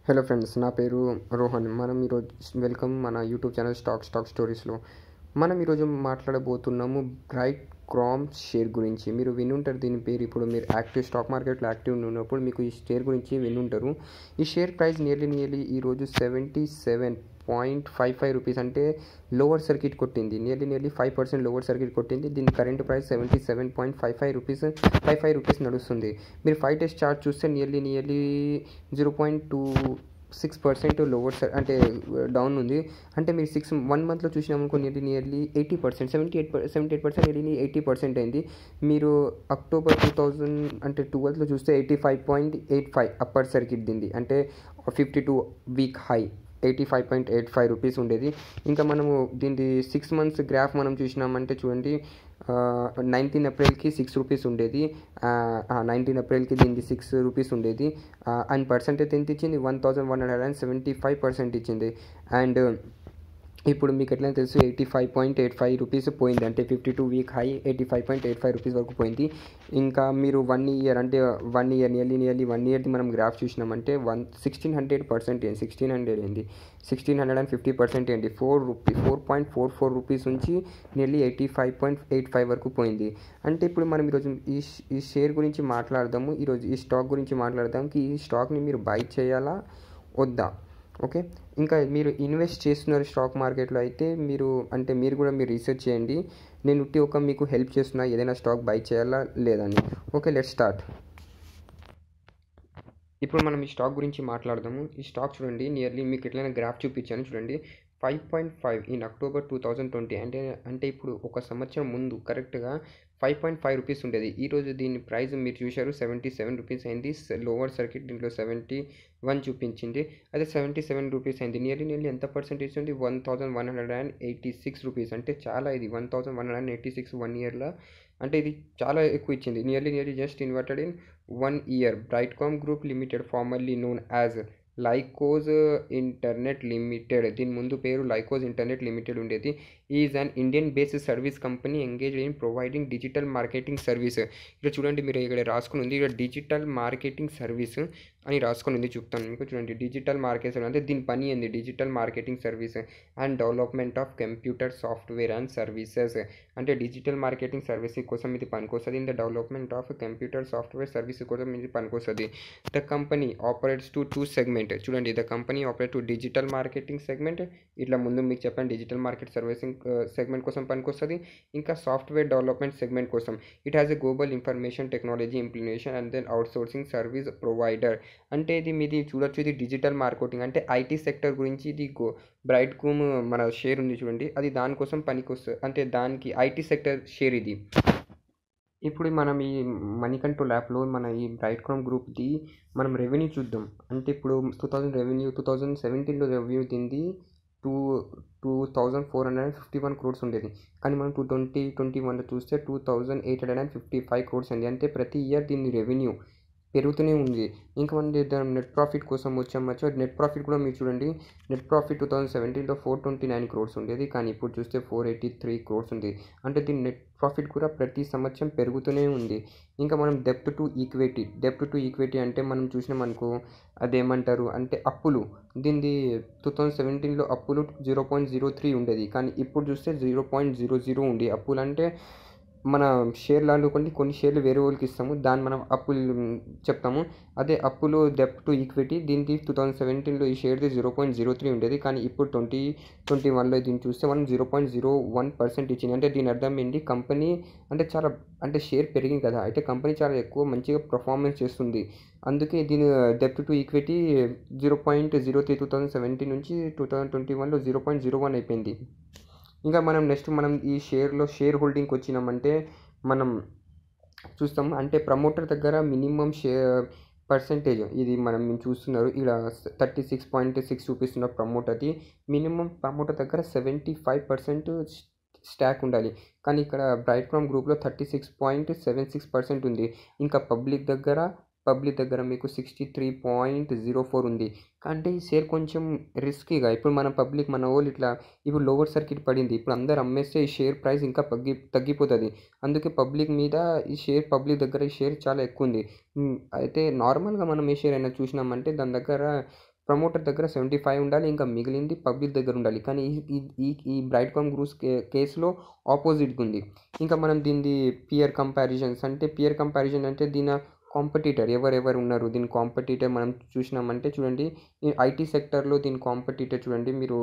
hello friends నా పేరు రోహన్ మనం ఈరోజు వెల్కమ్ మన యూట్యూబ్ ఛానల్ స్టాక్ స్టాక్ స్టోరీస్లో మనం ఈరోజు మాట్లాడబోతున్నాము బ్రైట్ క్రామ్ షేర్ గురించి మీరు వినుంటారు దీని పేరు ఇప్పుడు మీరు యాక్టివ్ స్టాక్ మార్కెట్లో యాక్టివ్ ఉన్నప్పుడు మీకు ఈ షేర్ గురించి వినుంటారు ఈ షేర్ ప్రైస్ నియర్లీ నియర్లీ ఈరోజు seventy seven point five five rupees అంటే లోవర్ సర్కిట్ కొట్టింది nearly nearly five percent lower circuit కొట్టింది దీని current price seventy seven point five five rupees five five rupees నడుస్తుంది మీరు ఫైవ్ డేస్ చార్ట్ చూస్తే nearly nearly zero point two six percent lower sir అంటే down ఉంది అంటే మీరు సిక్స్ వన్ మంత్లో చూసినామనుకో nearly nearly eighty percent seventy eight seventy eight percent nearly eighty percent అయింది మీరు అక్టోబర్ టూ థౌజండ్ అంటే ట్వెల్వ్లో చూస్తే eighty five point eight five upper circuit దింది అంటే fifty two week high eighty five point eight five rupees ఉండేది ఇంకా మనము దీని సిక్స్ మంత్స్ గ్రాఫ్ మనం చూసినామంటే చూడండి నైన్టీన్ ఏప్రిల్కి సిక్స్ రూపీస్ ఉండేది నైన్టీన్ ఏప్రిల్కి దీనికి సిక్స్ రూపీస్ ఉండేది అండ్ పర్సెంటేజ్ ఎంత ఇచ్చింది one thousand one hundred and seventy five percent ఇచ్చింది అండ్ ఇప్పుడు మీకు ఎట్లా తెలుసు eighty five point eight five rupees పోయింది అంటే fifty two week high eighty five point eight five rupees వరకు పోయింది ఇంకా మీరు వన్ ఇయర్ అంటే one year nearly nearly one ఇయర్ది మనం గ్రాఫ్ చూసినామంటే వన్ సిక్స్టీన్ హండ్రెడ్ పర్సెంట్ ఏంటి సిక్స్టీన్ హండ్రెడ్ ఏంటి sixteen hundred and fifty percent ఏంటి four rupee four point four four rupees నుంచి nearly eighty five point eight five వరకు పోయింది అంటే ఇప్పుడు మనం ఈరోజు ఈ ఈ షేర్ గురించి మాట్లాడదాము ఈరోజు ఈ స్టాక్ గురించి మాట్లాడదాం ఈ స్టాక్ని మీరు బై చేయాలా వద్దా ఓకే ఇంకా మీరు ఇన్వెస్ట్ చేస్తున్నారు స్టాక్ మార్కెట్లో అయితే మీరు అంటే మీరు కూడా మీరు రీసెర్చ్ చేయండి నేను ఉట్టి ఒక మీకు హెల్ప్ చేస్తున్నా ఏదైనా స్టాక్ బై చేయాలా లేదని ఓకే లెట్ స్టార్ట్ ఇప్పుడు మనం ఈ స్టాక్ గురించి మాట్లాడదాము ఈ స్టాక్ చూడండి నియర్లీ మీకు ఎట్లయినా గ్రాఫ్ చూపించాను చూడండి five point five in October two thousand twenty అంటే అంటే ఇప్పుడు ఒక సంవత్సరం ముందు కరెక్ట్గా ఫైవ్ పాయింట్ ఫైవ్ రూపీస్ ఉండేది ఈరోజు దీని ప్రైస్ మీరు చూశారు సెవెంటీ సెవెన్ రూపీస్ అయింది లోవర్ సర్కిట్ దీంట్లో సెవెంటీ వన్ చూపించింది అదే సెవెంటీ సెవెన్ రూపీస్ అయింది నియర్లీ నియర్లీ ఎంత పర్సెంటేజ్ ఉంది one thousand one hundred and eighty six rupees అంటే చాలా ఇది one thousand one hundred and eighty six one ఇయర్లో అంటే ఇది చాలా ఎక్కువ ఇచ్చింది nearly nearly just inverted in one year Brightcom group limited formerly known as Lycos internet limited దీని ముందు పేరు లైకోజ్ ఇంటర్నెట్ లిమిటెడ్ ఉండేది is an Indian based service company engage in providing digital marketing service ఇక్కడ చూడండి మీరు ఇక్కడ రాసుకుని ఉంది ఇక్కడ డిజిటల్ మార్కెటింగ్ సర్వీస్ అని రాసుకొని ఉంది చెప్తాను మీకు చూడండి డిజిటల్ మార్కెట్ అంటే దీని పని ఏంది digital marketing service and development of computer software and services అంటే డిజిటల్ మార్కెటింగ్ సర్వీస్ కోసం ఇది పనికొస్తుంది in the development of computer software service కోసం ఇది పనికొస్తుంది the company operates to two segment చూడండి the company operate to digital marketing segment ఇట్లా ముందు మీకు చెప్పండి డిజిటల్ మార్కెట్ సర్వీసింగ్ సెగ్మెంట్ కోసం పనికొస్తుంది ఇంకా సాఫ్ట్వేర్ డెవలప్మెంట్ సెగ్మెంట్ కోసం it has a global information technology implementation and then outsourcing service provider అంటే ఇది మీది చూడొచ్చు ఇది డిజిటల్ మార్కెటింగ్ అంటే ఐటీ సెక్టర్ గురించి ఇది గో బ్రైట్ కూమ్ మన షేర్ ఉంది చూడండి అది దానికోసం పనికి వస్తుంది అంటే దానికి ఐటీ సెక్టర్ షేర్ ఇది ఇప్పుడు మనం ఈ మనీ కంట్రోల్ యాప్లో మన ఈ బ్రైట్ క్రోమ్ గ్రూప్ది మనం రెవెన్యూ చూద్దాం అంటే ఇప్పుడు two thousand revenue two thousand సెవెంటీన్లో రెవెన్యూ తింది two two thousand four hundred and fifty one crores ఉండేది కానీ మనం టూ ట్వంటీ ట్వంటీ వన్లో చూస్తే two thousand eight hundred and fifty five crores అండి అంటే ప్రతి ఇయర్ దీని రెవెన్యూ పెరుగుతూనే ఉంది ఇంకా మన నెట్ ప్రాఫిట్ కోసం వచ్చామచ్చో నెట్ ప్రాఫిట్ కూడా మీరు చూడండి నెట్ ప్రాఫిట్ టూ థౌసండ్ సెవెంటీన్లో ఫోర్ ట్వంటీ నైన్ క్రోడ్స్ ఉండేది కానీ ఇప్పుడు చూస్తే ఫోర్ ఎయిటీ త్రీ క్రోడ్స్ ఉంది అంటే దీని నెట్ ప్రాఫిట్ కూడా ప్రతి సంవత్సరం పెరుగుతూనే ఉంది ఇంకా మనం డెప్ట్ టు ఈక్విటీ డెప్ట్ టు ఈక్విటీ అంటే మనం చూసినామనుకో అదేమంటారు అంటే అప్పులు దీనిది టూ థౌజండ్ సెవెంటీన్లో అప్పులు జీరో పాయింట్ జీరో త్రీ ఉండేది కానీ ఇప్పుడు చూస్తే జీరో పాయింట్ జీరో జీరో ఉంది అప్పులు అంటే మన షేర్లు అనుకోండి కొన్ని షేర్లు వేరే వాళ్ళకి ఇస్తాము దాన్ని మనం అప్పులు చెప్తాము అదే అప్పులు డెప్ టు ఈక్విటీ దీనికి టూ థౌజండ్ సెవెంటీన్లో ఈ షేర్ది జీరో పాయింట్ జీరో త్రీ ఉండేది కానీ ఇప్పుడు ట్వంటీ ట్వంటీ వన్లో దీన్ని చూస్తే మనం zero point zero one percent ఇచ్చింది అంటే దీని అర్థం ఏంటి కంపెనీ అంటే చాలా అంటే షేర్ పెరిగింది కదా అయితే కంపెనీ చాలా ఎక్కువ మంచిగా పర్ఫార్మెన్స్ చేస్తుంది అందుకే దీని డెప్ట్ to equity zero point zero three two thousand seventeen నుంచి టూ థౌజండ్ ట్వంటీ వన్లో జీరో పాయింట్ జీరో వన్ అయిపోయింది ఇంకా మనం నెక్స్ట్ మనం ఈ షేర్లో షేర్ హోల్డింగ్కి వచ్చినామంటే మనం చూస్తాం అంటే ప్రమోటర్ దగ్గర మినిమం షేర్ పర్సంటేజ్ ఇది మనం చూస్తున్నారు ఇక్కడ థర్టీ సిక్స్ పాయింట్ సిక్స్ చూపిస్తున్న ప్రమోటర్ది మినిమం ప్రమోటర్ దగ్గర సెవెంటీ ఫైవ్ పర్సెంట్ స్టాక్ ఉండాలి కానీ ఇక్కడ బ్రైట్ క్రామ్ గ్రూప్లో thirty six point seven six percent ఉంది ఇంకా పబ్లిక్ దగ్గర పబ్లిక్ దగ్గర మీకు sixty three point zero four ఉంది అంటే ఈ షేర్ కొంచెం రిస్కీగా ఇప్పుడు మన పబ్లిక్ మన వాళ్ళు ఇట్లా ఇప్పుడు లోవర్ సర్కిట్ పడింది ఇప్పుడు అందరు అమ్మేస్తే ఈ షేర్ ప్రైస్ ఇంకా తగ్గి తగ్గిపోతుంది అందుకే పబ్లిక్ మీద ఈ షేర్ పబ్లిక్ దగ్గర ఈ షేర్ చాలా ఎక్కువ ఉంది ఉమ్, అయితే నార్మల్గా మనం ఏ షేర్ అయినా చూసినామంటే దాని దగ్గర ప్రమోటర్ దగ్గర సెవెంటీ ఫైవ్ ఉండాలి ఇంకా మిగిలింది పబ్లిక్ దగ్గర ఉండాలి కానీ ఈ ఈ ఈ బ్రైట్కామ్ గ్రూప్స్ కే కేసులో ఆపోజిట్గా ఉంది ఇంకా మనం దీనిది పియర్ కంపారిజన్స్ అంటే పియర్ కంపారిజన్ అంటే దీని కాంపిటీటర్ ఎవరెవరు ఉన్నారు దీని కాంపిటీటర్ మనం చూసినామంటే చూడండి ఈ ఐటీ సెక్టర్లో దీని కాంపిటీటర్ చూడండి మీరు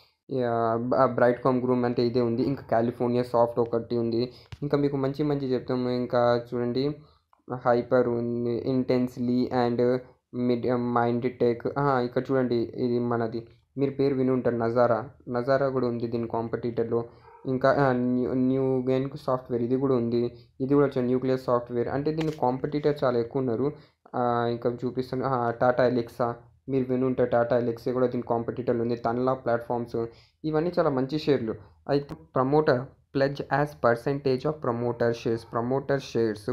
బ్రైట్కామ్ గ్రూమ్ అంటే ఇదే ఉంది ఇంకా కాలిఫోర్నియా సాఫ్ట్ ఒకటి ఉంది ఇంకా మీకు మంచి మంచి చెప్తాము ఇంకా చూడండి హైపర్ ఉంది intensely and mid mind tech ఇక్కడ చూడండి ఇది మనది మీరు పేరు విని ఉంటారు నజారా నజారా కూడా ఉంది దీని కాంపిటీటర్లో ఇంకా న్యూ న్యూ గెయిన్కు సాఫ్ట్వేర్ ఇది కూడా ఉంది ఇది కూడా వచ్చాయి న్యూక్లియర్ సాఫ్ట్వేర్ అంటే దీని కాంపిటీటర్ చాలా ఎక్కువ ఉన్నారు ఇంకా చూపిస్తాను టాటా ఎలెక్సా మీరు విని ఉంటారు టాటా ఎలెక్సా కూడా దీని కాంపిటీటర్లు ఉంది తన్లా ప్లాట్ఫామ్స్ ఇవన్నీ చాలా మంచి షేర్లు అయితే promoter pledge as percentage of promoter shares promoter shares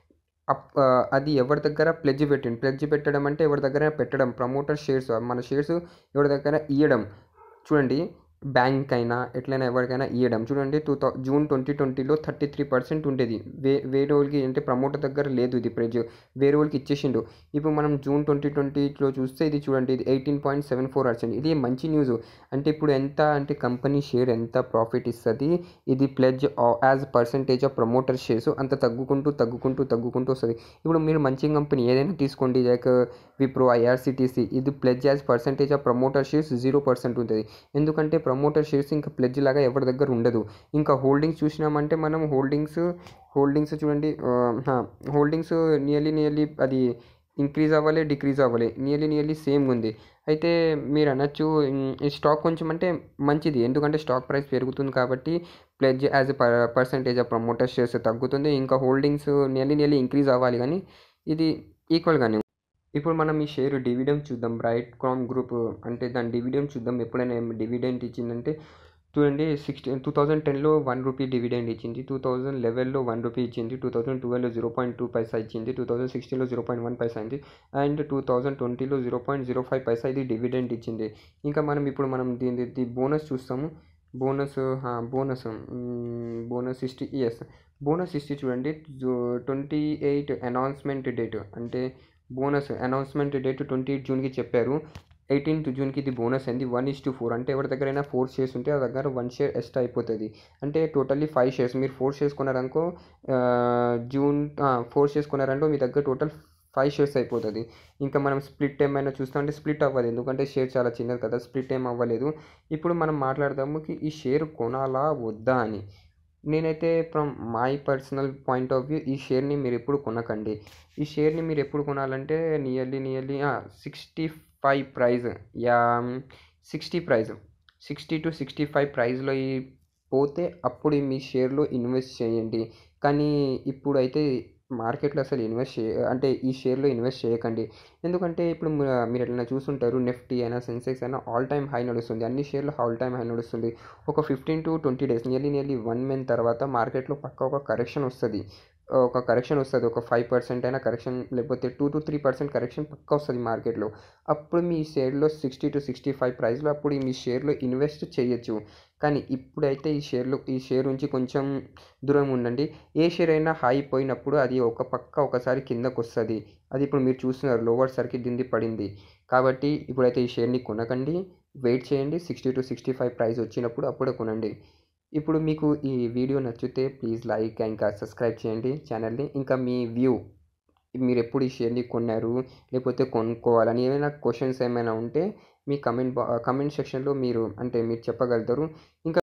up అది ఎవరి దగ్గర ప్లెడ్జ్ పెట్టండి ప్లెడ్జ్ పెట్టడం అంటే ఎవరి దగ్గర పెట్టడం ప్రమోటర్ షేర్స్ మన షేర్స్ ఎవరి దగ్గర ఇవ్వడం చూడండి బ్యాంక్ అయినా ఎట్లయినా ఎవరికైనా ఇవ్వడం చూడండి టూ థౌ జూన్ ట్వంటీ ట్వంటీలో థర్టీ త్రీ పర్సెంట్ ఉండేది వే వేరే వాళ్ళకి అంటే ప్రమోటర్ దగ్గర లేదు ఇది ప్రెజ్ వేరే వాళ్ళకి ఇచ్చేసిండు ఇప్పుడు మనం జూన్ ట్వంటీ ట్వంటీలో చూస్తే ఇది చూడండి ఇది eighteen point seven four percent ఇది మంచి న్యూస్ అంటే ఇప్పుడు ఎంత అంటే కంపెనీ షేర్ ఎంత ప్రాఫిట్ ఇస్తుంది ఇది pledge as percentage of promoter shares అంత తగ్గుకుంటూ తగ్గుకుంటూ తగ్గుకుంటూ వస్తుంది ఇప్పుడు మీరు మంచి కంపెనీ ఏదైనా తీసుకోండి లైక్ విప్రో ఐఆర్సిటీసీ ఇది pledge as percentage of promoter shares zero percent ఉంటుంది ఎందుకంటే ప్రమోటర్ షేర్స్ ఇంకా ప్లెడ్జ్ లాగా ఎవరి దగ్గర ఉండదు ఇంకా హోల్డింగ్స్ చూసినామంటే మనం హోల్డింగ్స్ హోల్డింగ్స్ చూడండి హోల్డింగ్స్ నియర్లీ నియర్లీ అది ఇంక్రీజ్ అవ్వాలి డిక్రీజ్ అవ్వాలి నియర్లీ నియర్లీ సేమ్ ఉంది అయితే మీరు అనొచ్చు ఈ స్టాక్ కొంచెం అంటే మంచిది ఎందుకంటే స్టాక్ ప్రైస్ పెరుగుతుంది కాబట్టి pledge as a percentage of promoter shares తగ్గుతుంది ఇంకా హోల్డింగ్స్ నియర్లీ నియర్లీ ఇంక్రీజ్ అవ్వాలి కానీ ఇది ఈక్వల్గానే ఇప్పుడు మనం ఈ షేర్ డివిడెండ్ చూద్దాం బ్రైట్ కామ్ గ్రూప్ అంటే దాని డివిడెండ్ చూద్దాం ఎప్పుడైనా డివిడెంట్ ఇచ్చిందంటే చూడండి సిక్స్టీ టూ థౌజండ్ టెన్లో వన్ రూపీ డివిడెండ్ ఇచ్చింది టూ థౌజండ్ లెవెన్లో వన్ రూపీ ఇచ్చింది టూ థౌజండ్ ట్వెల్వ్లో జీరో పాయింట్ టూ పైసా ఇచ్చింది టూ థౌజండ్ సిక్స్టీన్లో జీరో పాయింట్ వన్ పైసా అయింది అండ్ టూ థౌజండ్ ట్వంటీలో zero point zero five paisa ఇది డివిడెండ్ ఇచ్చింది ఇంకా మనం ఇప్పుడు మనం దీని ది బోనస్ చూస్తాము bonus bonus bonus history yes bonus history చూడండి ట్వంటీ ఎయిట్ అనౌన్స్మెంట్ డేట్ అంటే bonus announcement date twenty eight జూన్కి చెప్పారు ఎయిటీన్త్ జూన్కి ఇది బోనస్ అయింది వన్ ఇస్ టు ఫోర్ అంటే ఎవరి దగ్గరైనా ఫోర్ షేర్స్ ఉంటే ఆ దగ్గర వన్ షేర్ ఎక్స్ట్రా అయిపోతుంది అంటే టోటల్లీ ఫైవ్ షేర్స్ మీరు ఫోర్ షేర్స్ కొన్నారనుకో జూన్ ఫోర్ షేర్స్ కొన్నారనుకో మీ దగ్గర టోటల్ ఫైవ్ షేర్స్ అయిపోతుంది ఇంకా మనం స్ప్లిట్ ఏమైనా చూస్తామంటే స్ప్లిట్ అవ్వదు ఎందుకంటే షేర్ చాలా చిన్నది కదా స్ప్లిట్ ఏం అవ్వలేదు ఇప్పుడు మనం మాట్లాడదాము కి ఈ షేర్ కొనాలా వద్దా అని నేనైతే from my personal point of view ఈ షేర్ని మీరు ఎప్పుడు కొనకండి ఈ షేర్ని మీరు ఎప్పుడు కొనాలంటే nearly nearly sixty five price యా sixty price sixty to sixty five ప్రైజ్లో ఈ పోతే అప్పుడు మీ షేర్లో ఇన్వెస్ట్ చేయండి కానీ ఇప్పుడు అయితే మార్కెట్లో అసలు ఇన్వెస్ట్ చే అంటే ఈ షేర్లో ఇన్వెస్ట్ చేయకండి ఎందుకంటే ఇప్పుడు మీరు ఎట్లా చూస్తుంటారు నిఫ్టీ అయినా సెన్సెక్స్ అయినా ఆల్ టైమ్ హై నడుస్తుంది అన్ని షేర్లు ఆల్ టైమ్ హై నడుస్తుంది ఒక fifteen to twenty days nearly nearly one month తర్వాత మార్కెట్లో పక్క ఒక కరెక్షన్ వస్తుంది ఒక కరెక్షన్ వస్తుంది ఒక ఫైవ్ పర్సెంట్ అయినా కరెక్షన్ లేకపోతే two to three percent correction పక్క వస్తుంది మార్కెట్లో అప్పుడు మీ షేర్లో సిక్స్టీ టు సిక్స్టీ ఫైవ్ ప్రైస్లో అప్పుడు మీ షేర్లో ఇన్వెస్ట్ చేయొచ్చు కానీ ఇప్పుడైతే ఈ షేర్లో ఈ షేర్ నుంచి కొంచెం దూరం ఉండండి ఏ షేర్ అయినా హై పోయినప్పుడు అది ఒక పక్క ఒకసారి కిందకు వస్తుంది అది ఇప్పుడు మీరు చూస్తున్నారు లోవర్ సర్కిల్ దింది పడింది కాబట్టి ఇప్పుడైతే ఈ షేర్ని కొనకండి వెయిట్ చేయండి sixty to sixty five price వచ్చినప్పుడు అప్పుడే కొనండి ఇప్పుడు మీకు ఈ వీడియో నచ్చితే ప్లీజ్ లైక్ ఇంకా సబ్స్క్రైబ్ చేయండి ఛానల్ని ఇంకా మీ వ్యూ మీరు ఎప్పుడు ఈ షేర్ని కొన్నారు లేకపోతే కొనుక్కోవాలని ఏమైనా క్వశ్చన్స్ ఏమైనా ఉంటే మీ కమెంట్ బా కమెంట్ సెక్షన్లో మీరు అంటే మీరు చెప్పగలుగుతారు ఇంకా